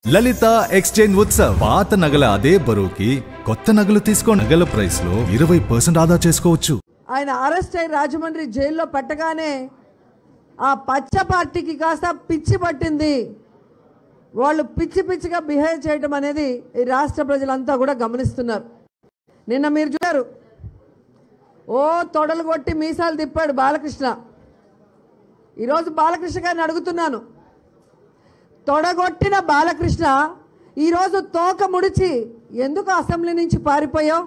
లలిత exchange Utsav పాత నగల అదే బరువుకి కొత్త నగలు తీసుకో నగల ప్రైస్ లో ఇరవై పర్సెంట్ ఆదా చేసుకోవచ్చు ఆయన అరెస్ట్ అయి రాజమండ్రి జైల్లో పెట్టగానే ఆ పచ్చ పార్టీకి కాస్త పిచ్చి పట్టింది వాళ్ళు పిచ్చి పిచ్చిగా బిహేవ్ చేయడం అనేది ఈ రాష్ట్ర ప్రజలంతా కూడా గమనిస్తున్నారు నిన్న మీరు చూశారు ఓ తొడలు కొట్టి మీసాలు తిప్పాడు బాలకృష్ణ ఈరోజు బాలకృష్ణ గారిని అడుగుతున్నాను తొడగొట్టిన బాలకృష్ణ ఈరోజు తోక ముడిచి ఎందుకు అసెంబ్లీ నుంచి పారిపోయావు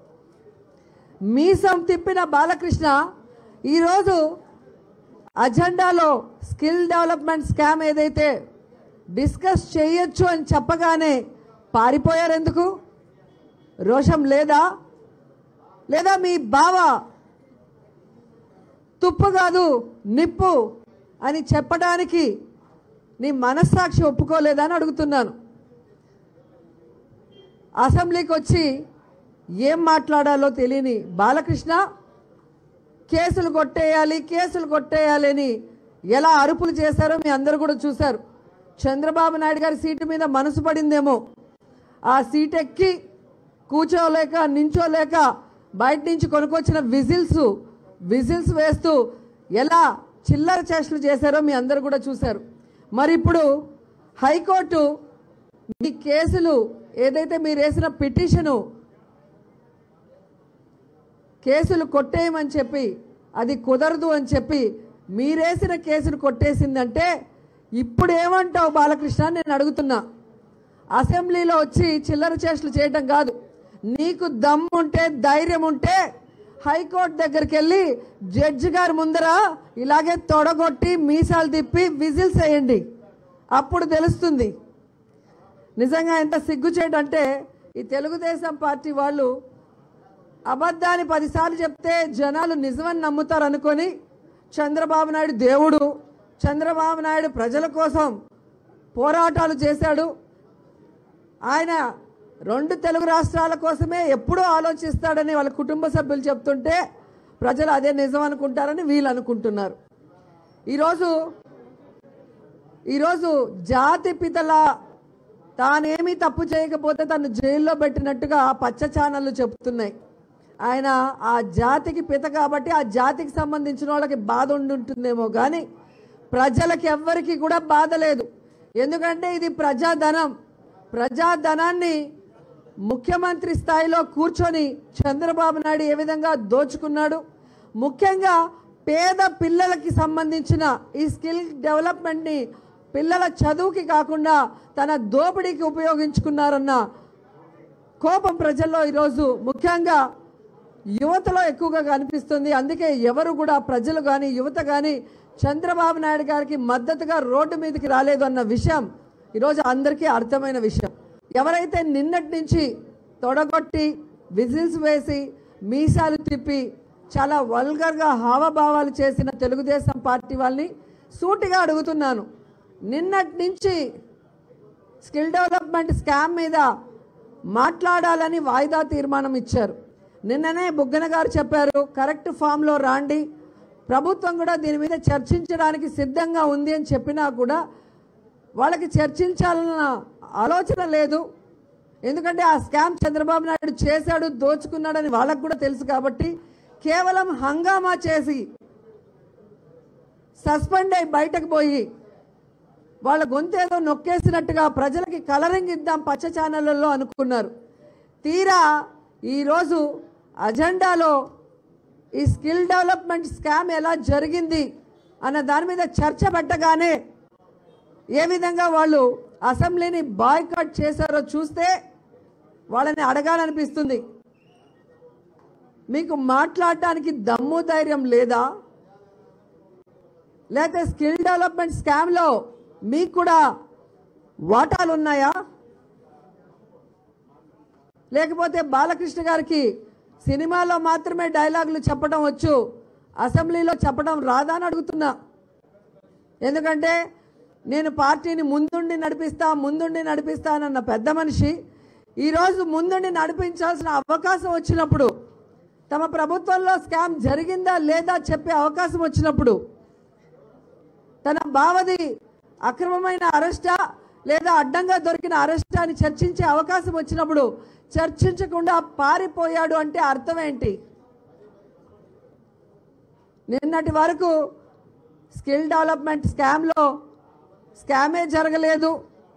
మీసం తిప్పిన బాలకృష్ణ ఈరోజు అజెండాలో స్కిల్ డెవలప్మెంట్ స్కామ్ ఏదైతే డిస్కస్ చేయొచ్చు అని చెప్పగానే పారిపోయారు ఎందుకు రోషం లేదా లేదా మీ బావ తుప్పు కాదు నిప్పు అని చెప్పడానికి నీ మనస్సాక్షి ఒప్పుకోలేదా అని అడుగుతున్నాను అసెంబ్లీకి వచ్చి ఏం మాట్లాడాలో తెలియని బాలకృష్ణ కేసులు కొట్టేయాలి కేసులు కొట్టేయాలి అని ఎలా అరుపులు చేశారో మీ అందరూ కూడా చూశారు చంద్రబాబు నాయుడు గారి సీటు మీద మనసు పడిందేమో ఆ సీట్ ఎక్కి కూర్చోలేక నించోలేక బయట నుంచి కొనుక్కొచ్చిన విజిల్స్ విజిల్స్ వేస్తూ ఎలా చిల్లర చేష్టలు చేశారో మీ అందరూ కూడా చూశారు మరి ఇప్పుడు హైకోర్టు మీ కేసులు ఏదైతే మీరు వేసిన పిటిషను కేసులు కొట్టేయమని చెప్పి అది కుదరదు అని చెప్పి మీరేసిన కేసును కొట్టేసిందంటే ఇప్పుడు ఏమంటావు బాలకృష్ణ అని నేను అడుగుతున్నా అసెంబ్లీలో వచ్చి చిల్లర చేష్టలు చేయటం కాదు నీకు దమ్ము ఉంటే ధైర్యం ఉంటే హైకోర్టు దగ్గరికి వెళ్ళి జడ్జి గారి ముందర ఇలాగే తొడగొట్టి మీసాలు తిప్పి విజిల్స్ వేయండి అప్పుడు తెలుస్తుంది నిజంగా ఎంత సిగ్గుచేటంటే ఈ తెలుగుదేశం పార్టీ వాళ్ళు అబద్ధాన్ని పదిసార్లు చెప్తే జనాలు నిజమని నమ్ముతారు అనుకొని చంద్రబాబు నాయుడు దేవుడు చంద్రబాబు నాయుడు ప్రజల కోసం పోరాటాలు చేశాడు ఆయన రెండు తెలుగు రాష్ట్రాల కోసమే ఎప్పుడూ ఆలోచిస్తాడని వాళ్ళ కుటుంబ సభ్యులు చెప్తుంటే ప్రజలు అదే నిజం అనుకుంటారని వీళ్ళు అనుకుంటున్నారు ఈరోజు ఈరోజు జాతి పితల తానేమీ తప్పు చేయకపోతే తను జైల్లో పెట్టినట్టుగా పచ్చ ఛానళ్ళు చెప్తున్నాయి ఆయన ఆ జాతికి పిత కాబట్టి ఆ జాతికి సంబంధించిన వాళ్ళకి బాధ ఉండి ఉంటుందేమో కానీ ప్రజలకి ఎవ్వరికి కూడా బాధ లేదు ఎందుకంటే ఇది ప్రజాధనం ప్రజాధనాన్ని ముఖ్యమంత్రి స్థాయిలో కూర్చొని చంద్రబాబు నాయుడు ఏ విధంగా దోచుకున్నాడు ముఖ్యంగా పేద పిల్లలకి సంబంధించిన ఈ స్కిల్ డెవలప్మెంట్ని పిల్లల చదువుకి కాకుండా తన దోపిడీకి ఉపయోగించుకున్నారన్న కోపం ప్రజల్లో ఈరోజు ముఖ్యంగా యువతలో ఎక్కువగా కనిపిస్తుంది అందుకే ఎవరు కూడా ప్రజలు కానీ యువత కానీ చంద్రబాబు నాయుడు గారికి మద్దతుగా రోడ్డు మీదకి రాలేదు అన్న విషయం ఈరోజు అందరికీ అర్థమైన విషయం ఎవరైతే నిన్నటి నుంచి తొడగొట్టి విజిల్స్ వేసి మీసాలు తిప్పి చాలా వల్గర్గా హావభావాలు చేసిన తెలుగుదేశం పార్టీ వాళ్ళని సూటిగా అడుగుతున్నాను నిన్నటి నుంచి స్కిల్ డెవలప్మెంట్ స్కామ్ మీద మాట్లాడాలని వాయిదా తీర్మానం ఇచ్చారు నిన్ననే బుగ్గన గారు చెప్పారు కరెక్ట్ ఫామ్లో రాండి ప్రభుత్వం కూడా దీని మీద చర్చించడానికి సిద్ధంగా ఉంది అని చెప్పినా కూడా వాళ్ళకి చర్చించాలన్న ఆలోచన లేదు ఎందుకంటే ఆ స్కామ్ చంద్రబాబు నాయుడు చేశాడు దోచుకున్నాడని వాళ్ళకు కూడా తెలుసు కాబట్టి కేవలం హంగామా చేసి సస్పెండ్ అయి బయటకు పోయి వాళ్ళ గొంతేదో నొక్కేసినట్టుగా ప్రజలకి కలరింగ్ ఇద్దాం పచ్చ ఛానళ్ళల్లో అనుకున్నారు తీరా ఈరోజు అజెండాలో ఈ స్కిల్ డెవలప్మెంట్ స్కామ్ ఎలా జరిగింది అన్న దాని మీద చర్చ పెట్టగానే ఏ విధంగా వాళ్ళు అసెంబ్లీని బాయ్కాట్ చేశారో చూస్తే వాళ్ళని అడగాలనిపిస్తుంది మీకు మాట్లాడటానికి దమ్ము ధైర్యం లేదా లేకపోతే స్కిల్ డెవలప్మెంట్ స్కామ్లో మీకు కూడా వాటాలు ఉన్నాయా లేకపోతే బాలకృష్ణ గారికి సినిమాలో మాత్రమే డైలాగులు చెప్పడం వచ్చు అసెంబ్లీలో చెప్పడం రాదా అని అడుగుతున్నా ఎందుకంటే నేను పార్టీని ముందుండి నడిపిస్తా ముందుండి నడిపిస్తానన్న పెద్ద మనిషి ఈరోజు ముందుండి నడిపించాల్సిన అవకాశం వచ్చినప్పుడు తమ ప్రభుత్వంలో స్కామ్ జరిగిందా లేదా చెప్పే అవకాశం వచ్చినప్పుడు తన బావది అక్రమమైన అరెస్టా లేదా అడ్డంగా దొరికిన అరెస్ట్ అని చర్చించే అవకాశం వచ్చినప్పుడు చర్చించకుండా పారిపోయాడు అంటే అర్థం ఏంటి నిన్నటి వరకు స్కిల్ డెవలప్మెంట్ స్కామ్లో స్కామే జరగలేదు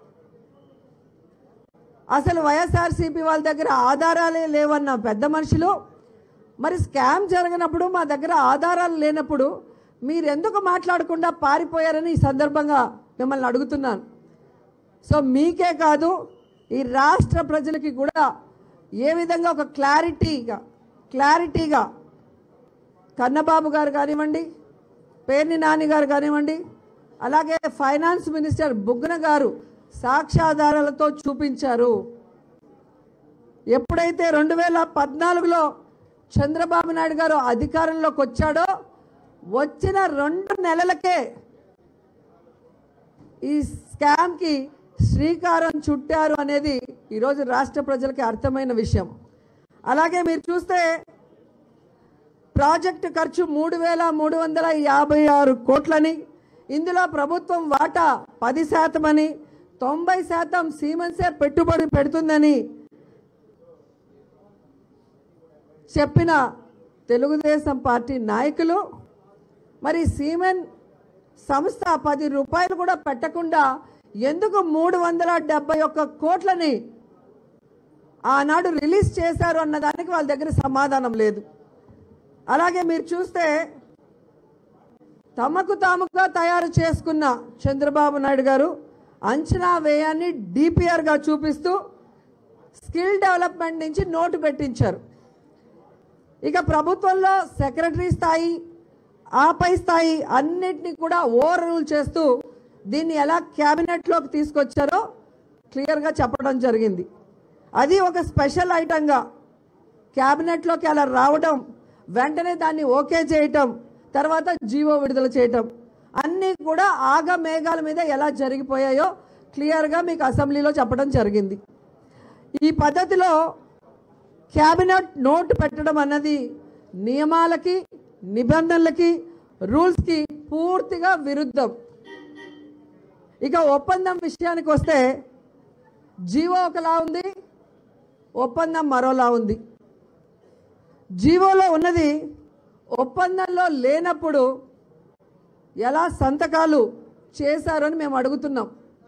అసలు వైఎస్ఆర్సీపీ వాళ్ళ దగ్గర ఆధారాలే లేవన్న పెద్ద మనుషులు మరి స్కామ్ జరగనప్పుడు మా దగ్గర ఆధారాలు లేనప్పుడు మీరు ఎందుకు మాట్లాడకుండా పారిపోయారని ఈ సందర్భంగా మిమ్మల్ని అడుగుతున్నాను సో మీకే కాదు ఈ రాష్ట్ర ప్రజలకి కూడా ఏ విధంగా ఒక క్లారిటీగా క్లారిటీగా కన్నబాబు గారు కానివ్వండి పేర్ని నాని గారు కానివ్వండి అలాగే ఫైనాన్స్ మినిస్టర్ బుగ్గన గారు సాక్ష్యాధారాలతో చూపించారు ఎప్పుడైతే రెండు వేల పద్నాలుగులో చంద్రబాబు నాయుడు గారు అధికారంలోకి వచ్చాడో వచ్చిన రెండు నెలలకే ఈ స్కామ్కి శ్రీకారం చుట్టారు అనేది ఈరోజు రాష్ట్ర ప్రజలకి అర్థమైన విషయం అలాగే మీరు చూస్తే ప్రాజెక్టు ఖర్చు మూడు వేల మూడు వందల యాభై ఆరు కోట్లని ఇందులో ప్రభుత్వం వాటా పది శాతమని తొంభై శాతం సీమెన్సే పెట్టుబడి పెడుతుందని చెప్పిన తెలుగుదేశం పార్టీ నాయకులు మరి సీమెన్ సంస్థ పది రూపాయలు కూడా పెట్టకుండా ఎందుకు మూడు వందల డెబ్బై ఒక్క కోట్లని ఆనాడు రిలీజ్ చేశారు అన్న దానికి వాళ్ళ దగ్గర సమాధానం లేదు అలాగే మీరు చూస్తే తమకు తాముగా తయారు చేసుకున్న చంద్రబాబు నాయుడు గారు అంచనా వ్యయాన్ని డిపిఆర్గా చూపిస్తూ స్కిల్ డెవలప్మెంట్ నుంచి నోటు పెట్టించారు ఇక ప్రభుత్వంలో సెక్రటరీ స్థాయి ఆపై స్థాయి అన్నిటినీ కూడా ఓవర్ రూల్ చేస్తూ దీన్ని ఎలా క్యాబినెట్లోకి తీసుకొచ్చారో క్లియర్గా చెప్పడం జరిగింది అది ఒక స్పెషల్ ఐటంగా క్యాబినెట్లోకి అలా రావడం వెంటనే దాన్ని ఓకే చేయటం తర్వాత జీవో విడుదల చేయటం అన్నీ కూడా ఆగ మేఘాల మీద ఎలా జరిగిపోయాయో క్లియర్గా మీకు అసెంబ్లీలో చెప్పడం జరిగింది ఈ పద్ధతిలో క్యాబినెట్ నోట్ పెట్టడం అన్నది నియమాలకి నిబంధనలకి రూల్స్కి పూర్తిగా విరుద్ధం ఇక ఒప్పందం విషయానికి వస్తే జీవో ఒకలా ఉంది ఒప్పందం మరోలా ఉంది జీవోలో ఉన్నది ఒప్పందంలో లేనప్పుడు ఎలా సంతకాలు చేశారని మేము అడుగుతున్నాం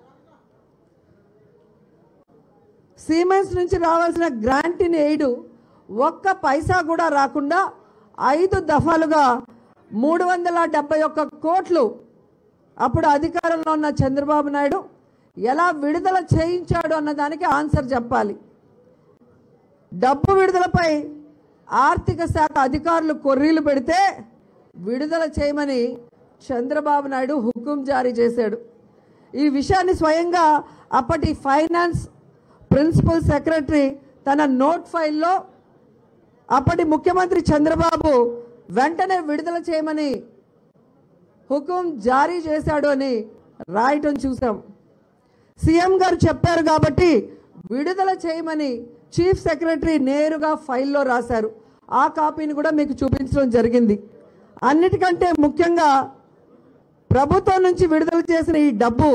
సీమెన్స్ నుంచి రావాల్సిన గ్రాంటిన్ ఎయిడ్ ఒక్క పైసా కూడా రాకుండా ఐదు దఫాలుగా మూడు వందల డెబ్బై ఒక్క కోట్లు అప్పుడు అధికారంలో ఉన్న చంద్రబాబు నాయుడు ఎలా విడుదల చేయించాడు అన్న దానికి ఆన్సర్ చెప్పాలి డబ్బు విడుదలపై ఆర్థిక శాఖ అధికారులు కొర్రీలు పెడితే విడుదల చేయమని చంద్రబాబు నాయుడు హుకుం జారీ చేశాడు ఈ విషయాన్ని స్వయంగా అప్పటి ఫైనాన్స్ ప్రిన్సిపల్ సెక్రటరీ తన నోట్ ఫైల్లో అప్పటి ముఖ్యమంత్రి చంద్రబాబు వెంటనే విడుదల చేయమని హుకుం జారీ చేశాడు అని రాయటం చూసాం సీఎం గారు చెప్పారు కాబట్టి విడుదల చేయమని చీఫ్ సెక్రటరీ నేరుగా ఫైల్లో రాశారు ఆ కాపీని కూడా మీకు చూపించడం జరిగింది అన్నిటికంటే ముఖ్యంగా ప్రభుత్వం నుంచి విడుదల చేసిన ఈ డబ్బు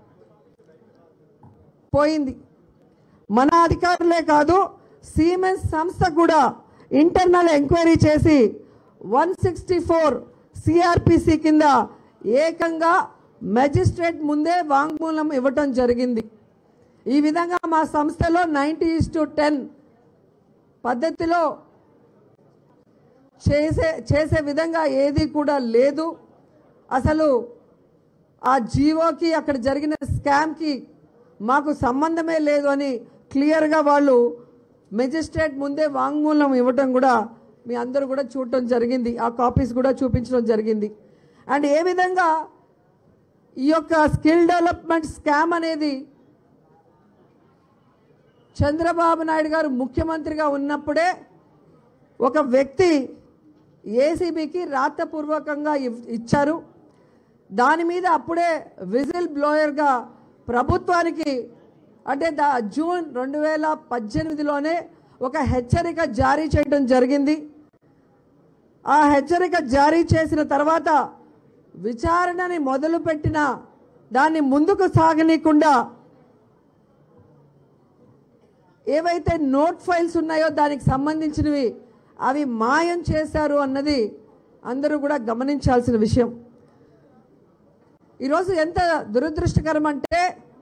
పోయింది మన అధికారులే కాదు సీమెన్స్ సంస్థ కూడా ఇంటర్నల్ ఎంక్వైరీ చేసి వన్ సిక్స్టీ ఫోర్ సిఆర్పిసి కింద ఏకంగా మెజిస్ట్రేట్ ముందే వాంగ్మూలం ఇవ్వటం జరిగింది ఈ విధంగా మా సంస్థలో నైంటీ ఇస్ టు టెన్ పద్ధతిలో చేసే చేసే విధంగా ఏది కూడా లేదు అసలు ఆ జీవోకి అక్కడ జరిగిన స్కామ్కి మాకు సంబంధమే లేదు అని క్లియర్గా వాళ్ళు మెజిస్ట్రేట్ ముందే వాంగ్మూలం ఇవ్వటం కూడా మీ అందరూ కూడా చూడటం జరిగింది ఆ కాపీస్ కూడా చూపించడం జరిగింది అండ్ ఏ విధంగా ఈ యొక్క స్కిల్ డెవలప్మెంట్ స్కామ్ అనేది చంద్రబాబు నాయుడు గారు ముఖ్యమంత్రిగా ఉన్నప్పుడే ఒక వ్యక్తి ఏసీబీకి రాతపూర్వకంగా ఇవ్- ఇచ్చారు దాని మీద అప్పుడే విజిల్ బ్లోయర్గా ప్రభుత్వానికి అంటే దా జూన్ రెండు వేల పద్దెనిమిదిలోనే ఒక హెచ్చరిక జారీ చేయడం జరిగింది ఆ హెచ్చరిక జారీ చేసిన తర్వాత విచారణని మొదలుపెట్టిన దాన్ని ముందుకు సాగనీయకుండా ఏవైతే నోట్ ఫైల్స్ ఉన్నాయో దానికి సంబంధించినవి అవి మాయం చేశారు అన్నది అందరూ కూడా గమనించాల్సిన విషయం ఈరోజు ఎంత దురదృష్టకరం అంటే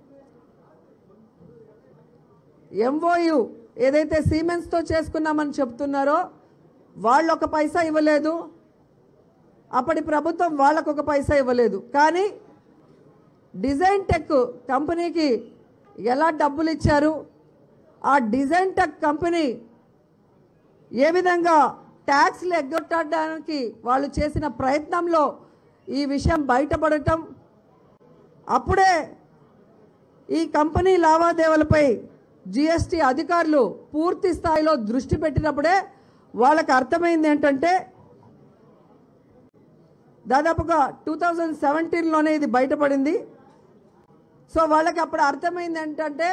ఎంఓయు ఏదైతే సిమెంట్స్తో చేసుకున్నామని చెప్తున్నారో వాళ్ళు ఒక పైసా ఇవ్వలేదు అప్పటి ప్రభుత్వం వాళ్ళకు ఒక పైసా ఇవ్వలేదు కానీ డిజైన్ టెక్ కంపెనీకి ఎలా డబ్బులు ఇచ్చారు ఆ డిజైన్ టెక్ కంపెనీ ఏ విధంగా ట్యాక్స్లు ఎగ్గొట్టడానికి వాళ్ళు చేసిన ప్రయత్నంలో ఈ విషయం బయటపడటం అప్పుడే ఈ కంపెనీ లావాదేవీలపై జిఎస్టి అధికారులు పూర్తి స్థాయిలో దృష్టి పెట్టినప్పుడే వాళ్ళకి అర్థమైంది ఏంటంటే దాదాపుగా టూ థౌజండ్ సెవెంటీన్లోనే ఇది బయటపడింది సో వాళ్ళకి అప్పుడు అర్థమైంది ఏంటంటే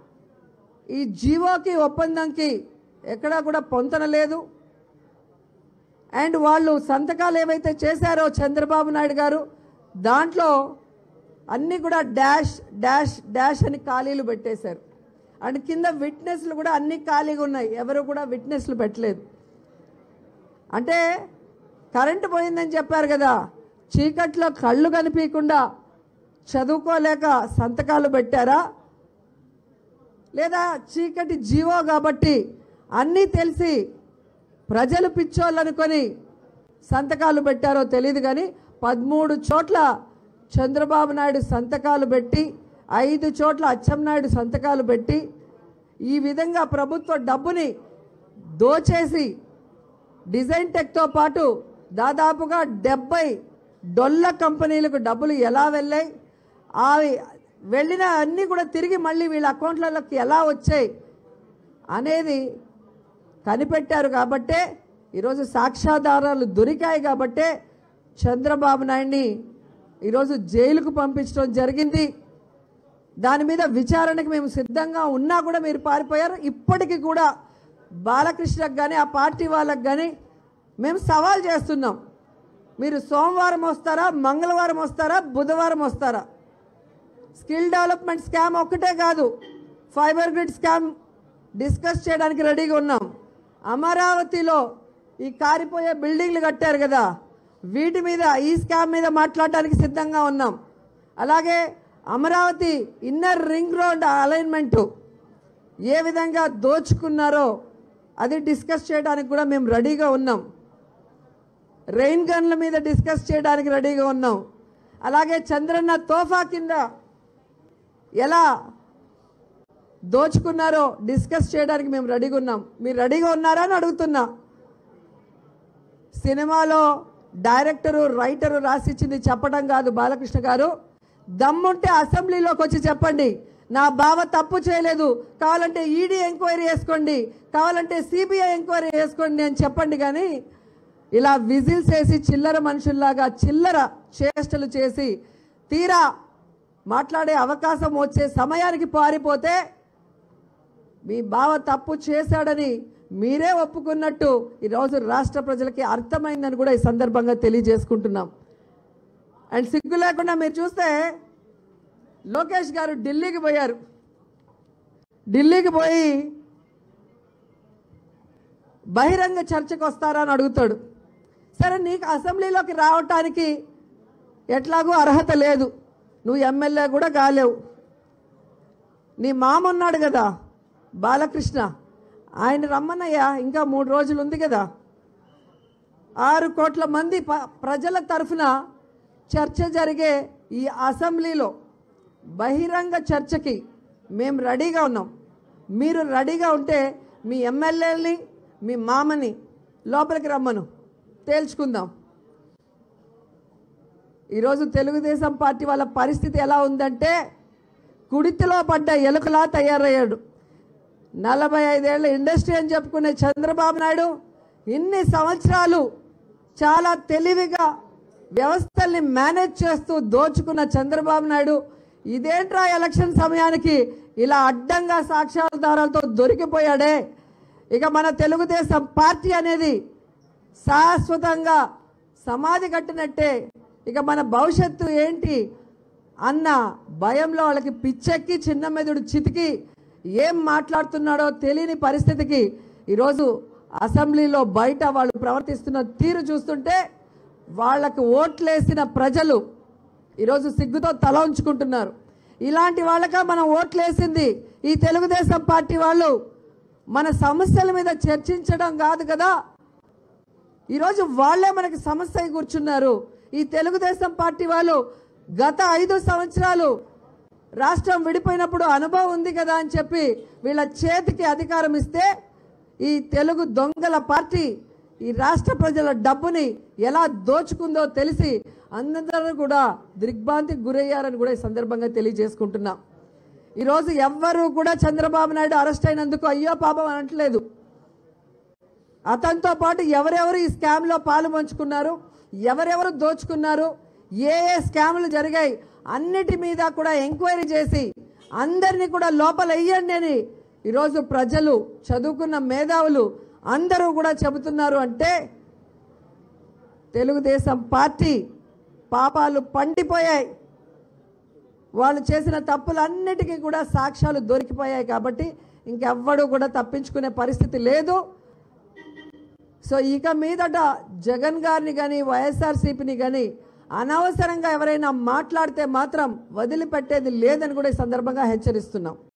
ఈ జీవోకి ఒప్పందంకి ఎక్కడా కూడా పొంతన లేదు అండ్ వాళ్ళు సంతకాలు ఏవైతే చేశారో చంద్రబాబు నాయుడు గారు దాంట్లో అన్నీ కూడా డాష్ డాష్ డాష్ అని ఖాళీలు పెట్టేశారు అండ్ కింద విట్నెస్లు కూడా అన్ని ఖాళీగా ఉన్నాయి ఎవరు కూడా విట్నెస్లు పెట్టలేదు అంటే కరెంటు పోయిందని చెప్పారు కదా చీకట్లో కళ్ళు కనిపించకుండా చదువుకోలేక సంతకాలు పెట్టారా లేదా చీకటి జీవో కాబట్టి అన్నీ తెలిసి ప్రజలు పిచ్చోళ్ళు అనుకొని సంతకాలు పెట్టారో తెలియదు కానీ పదమూడు చోట్ల చంద్రబాబు నాయుడు సంతకాలు పెట్టి ఐదు చోట్ల అచ్చెన్నాయుడు సంతకాలు పెట్టి ఈ విధంగా ప్రభుత్వ డబ్బుని దోచేసి డిజైన్ టెక్తో పాటు దాదాపుగా డెబ్బై డొల్ల కంపెనీలకు డబ్బులు ఎలా వెళ్ళాయి అవి వెళ్ళిన అన్నీ కూడా తిరిగి మళ్ళీ వీళ్ళ అకౌంట్లలోకి ఎలా వచ్చాయి అనేది కనిపెట్టారు కాబట్టే ఈరోజు సాక్ష్యాధారాలు దొరికాయి కాబట్టే చంద్రబాబు నాయుడిని ఈరోజు జైలుకు పంపించడం జరిగింది దాని మీద విచారణకు మేము సిద్ధంగా ఉన్నా కూడా మీరు పారిపోయారు ఇప్పటికీ కూడా బాలకృష్ణకు కానీ ఆ పార్టీ వాళ్ళకి కానీ మేము సవాల్ చేస్తున్నాం మీరు సోమవారం వస్తారా మంగళవారం వస్తారా బుధవారం వస్తారా స్కిల్ డెవలప్మెంట్ స్కామ్ ఒక్కటే కాదు ఫైబర్ గ్రిడ్ స్కామ్ డిస్కస్ చేయడానికి రెడీగా ఉన్నాం అమరావతిలో ఈ కారిపోయే బిల్డింగ్లు కట్టారు కదా వీటి మీద ఈ స్కామ్ మీద మాట్లాడడానికి సిద్ధంగా ఉన్నాం అలాగే Amaravati inner ring road alignment ఏ విధంగా దోచుకున్నారో అది డిస్కస్ చేయడానికి కూడా మేము రెడీగా ఉన్నాం రెయిన్ గన్ల మీద డిస్కస్ చేయడానికి రెడీగా ఉన్నాం అలాగే చంద్రన్న తోఫా కింద ఎలా దోచుకున్నారో డిస్కస్ చేయడానికి మేము రెడీగా ఉన్నాం మీరు రెడీగా ఉన్నారా అని అడుగుతున్నా సినిమాలో డైరెక్టరు రైటరు రాసిచ్చింది చెప్పడం కాదు బాలకృష్ణ గారు దమ్ముంటే అసెంబ్లీలోకి వచ్చి చెప్పండి నా బావ తప్పు చేయలేదు కావాలంటే ఈడీ ఎంక్వైరీ చేసుకోండి కావాలంటే సిబిఐ ఎంక్వైరీ చేసుకోండి అని చెప్పండి కానీ ఇలా విజిల్స్ వేసి చిల్లర మనుషుల్లాగా చిల్లర చేష్టలు చేసి తీరా మాట్లాడే అవకాశం వచ్చే సమయానికి పారిపోతే మీ బావ తప్పు చేశాడని మీరే ఒప్పుకున్నట్టు ఈరోజు రాష్ట్ర ప్రజలకి అర్థమైందని కూడా ఈ సందర్భంగా తెలియజేసుకుంటున్నాం అండ్ సిగ్గు లేకుండా మీరు చూస్తే లోకేష్ గారు ఢిల్లీకి పోయారు ఢిల్లీకి పోయి బహిరంగ చర్చకు వస్తారా అని అడుగుతాడు సరే నీకు అసెంబ్లీలోకి రావటానికి ఎట్లాగూ అర్హత లేదు నువ్వు ఎమ్మెల్యే కూడా కాలేవు నీ మామ ఉన్నాడు కదా బాలకృష్ణ ఆయన రమ్మన్నయ్యా ఇంకా మూడు రోజులు ఉంది కదా ఆరు కోట్ల మంది ప- ప్రజల తరఫున చర్చ జరిగే ఈ అసెంబ్లీలో బహిరంగ చర్చకి మేము రెడీగా ఉన్నాం మీరు రెడీగా ఉంటే మీ ఎమ్మెల్యేలని మీ మామని లోపలికి రమ్మను తేల్చుకుందాం ఈరోజు తెలుగుదేశం పార్టీ వాళ్ళ పరిస్థితి ఎలా ఉందంటే కుడితిలో పడ్డ ఎలుకలా తయారయ్యాడు నలభై ఐదేళ్ల ఇండస్ట్రీ అని చెప్పుకునే చంద్రబాబు నాయుడు ఇన్ని సంవత్సరాలు చాలా తెలివిగా వ్యవస్థల్ని మేనేజ్ చేస్తూ దోచుకున్న చంద్రబాబు నాయుడు ఇదేంట్రా ఎలక్షన్ సమయానికి ఇలా అడ్డంగా సాక్ష్యాధారాలతో దొరికిపోయాడే ఇక మన తెలుగుదేశం పార్టీ అనేది శాశ్వతంగా సమాధి కట్టినట్టే ఇక మన భవిష్యత్తు ఏంటి అన్న భయంలో వాళ్ళకి పిచ్చెక్కి చిన్న మెదుడు చితికి ఏం మాట్లాడుతున్నాడో తెలియని పరిస్థితికి ఈరోజు అసెంబ్లీలో బయట వాళ్ళు ప్రవర్తిస్తున్న తీరు చూస్తుంటే వాళ్ళకు ఓట్లేసిన ప్రజలు ఈరోజు సిగ్గుతో తల ఉంచుకుంటున్నారు ఇలాంటి వాళ్ళక మనం ఓట్లేసింది ఈ తెలుగుదేశం పార్టీ వాళ్ళు మన సమస్యల మీద చర్చించడం కాదు కదా ఈరోజు వాళ్ళే మనకి సమస్య అయి కూర్చున్నారు ఈ తెలుగుదేశం పార్టీ వాళ్ళు గత ఐదు సంవత్సరాలు రాష్ట్రం విడిపోయినప్పుడు అనుభవం ఉంది కదా అని చెప్పి వీళ్ళ చేతికి అధికారం ఇస్తే ఈ తెలుగు దొంగల పార్టీ ఈ రాష్ట్ర ప్రజల డబ్బుని ఎలా దోచుకుందో తెలిసి అందరూ కూడా దిగ్భ్రాంతికి గురయ్యారని కూడా ఈ సందర్భంగా తెలియజేసుకుంటున్నాం ఈరోజు ఎవ్వరూ కూడా చంద్రబాబు నాయుడు అరెస్ట్ అయినందుకు అయ్యో పాపం అనట్లేదు అతనితో పాటు ఎవరెవరు ఈ స్కామ్లో పాలు పంచుకున్నారు ఎవరెవరు దోచుకున్నారు ఏ ఏ స్కాములు జరిగాయి అన్నిటి మీద కూడా ఎంక్వైరీ చేసి అందరినీ కూడా లోపల వెయ్యండి అని ఈరోజు ప్రజలు చదువుకున్న మేధావులు అందరూ కూడా చెబుతున్నారు అంటే తెలుగుదేశం పార్టీ పాపాలు పండిపోయాయి వాళ్ళు చేసిన తప్పులన్నిటికీ కూడా సాక్ష్యాలు దొరికిపోయాయి కాబట్టి ఇంకెవ్వడు కూడా తప్పించుకునే పరిస్థితి లేదు సో ఇక మీదట జగన్ గారిని కానీ వైఎస్ఆర్సీపీని కానీ అనవసరంగా ఎవరైనా మాట్లాడితే మాత్రం వదిలిపెట్టేది లేదని కూడా ఈ సందర్భంగా హెచ్చరిస్తున్నాం